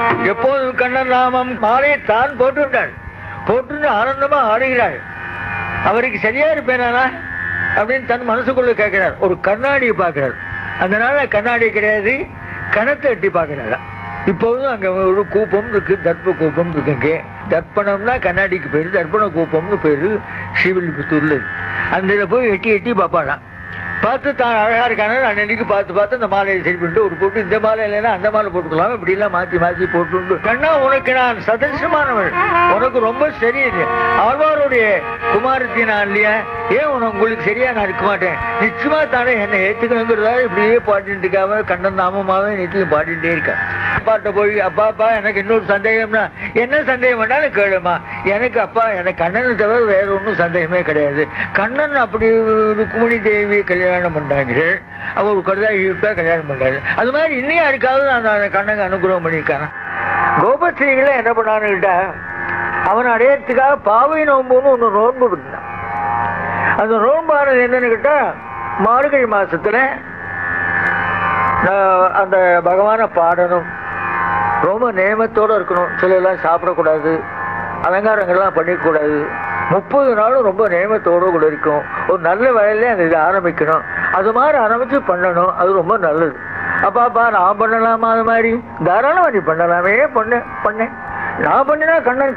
எப்போதும் கண்ணன் நாமம் மாலையை தான் போட்டுவிட்டாள் போட்டு ஆனந்தமா ஆடுகிறாள் அவருக்கு சரியா இருப்பேனா அப்படின்னு தன் மனசுக்குள்ள கேட்கிறார் ஒரு கண்ணாடியை பார்க்கிறார் அதனால கண்ணாடி கிடையாது கணத்தை எட்டி பார்க்கிறாரா இப்போதும் அங்க ஒரு கூப்பம் இருக்கு தர்ப்ப கூப்பம் இருக்கு இங்கே தர்ப்பணம்னா கண்ணாடிக்கு பேரு தர்ப்பண கூப்பம்னு பேரு ஸ்ரீவில்லிபுத்தூர்ல இருக்கு. அந்த இதை போய் எட்டி எட்டி பார்ப்பாளாம் பார்த்து தான் அழகா இருக்கானு அன்னைக்கு பார்த்து பார்த்து அந்த மாலையை சரி பண்ணிட்டு ஒரு போட்டு இந்த மாலை இல்லைன்னா அந்த மாலை போட்டுக்கலாம் இப்படி எல்லாம் மாத்தி மாத்தி போட்டு கண்ணா உனக்கு நான் சதர்சமானவள் உனக்கு ரொம்ப சரியில்லை ஆழ்வாருடைய குமாரத்தி நான் இல்லையா ஏன் உனக்கு உங்களுக்கு சரியா நான் இருக்க மாட்டேன் நிச்சயமா தானே என்னை ஏத்துக்கணுங்கிறதா இப்படியே பாடிட்டு இருக்காம கண்ணன் நாமமாவே நிச்சயம் பாடிட்டே இருக்கேன் அப்பாட்ட போய் அப்பா அப்பா எனக்கு இன்னொரு சந்தேகம்னா என்ன சந்தேகம் வேணாலும் கேளுமா எனக்கு அப்பா எனக்கு கண்ணனை தவிர வேற ஒன்றும் சந்தேகமே கிடையாது கண்ணன் அப்படி ருக்மிணி தேவி கல்யாணம் பண்ணாங்க அவர் ஒரு கடுதாசி விட்டா கல்யாணம் பண்ணாரு அது மாதிரி இன்னும் யாருக்காவது நான் அந்த கண்ணனுக்கு அனுகிரகம் பண்ணியிருக்கேன் கோபஸ்ரீகளை என்ன பண்ணான்னு கேட்டா அவன் அடையறதுக்காக பாவை நோம்புன்னு ஒன்று நோன்பு இருந்தான் அந்த நோன்பானது என்னன்னு கேட்டா மார்கழி மாசத்துல ஆஹ், அந்த பகவானை பாடணும் ரொம்ப நேமத்தோட இருக்கணும் சில எல்லாம் சாப்பிடக்கூடாது அலங்காரங்கள்லாம் பண்ணிக்கூடாது முப்பது நாளும் ரொம்ப நேமத்தோட கூட இருக்கும் ஒரு நல்ல வயல்ல அந்த இதை ஆரம்பிக்கணும் அது மாதிரி ஆரம்பிச்சு பண்ணணும் அது ரொம்ப நல்லது அப்பாப்பா நான் பண்ணலாமா அது மாதிரி தாராளமா நீ பண்ணலாமே பண்ண பண்ணேன் நான் பண்ணினா கண்ணன்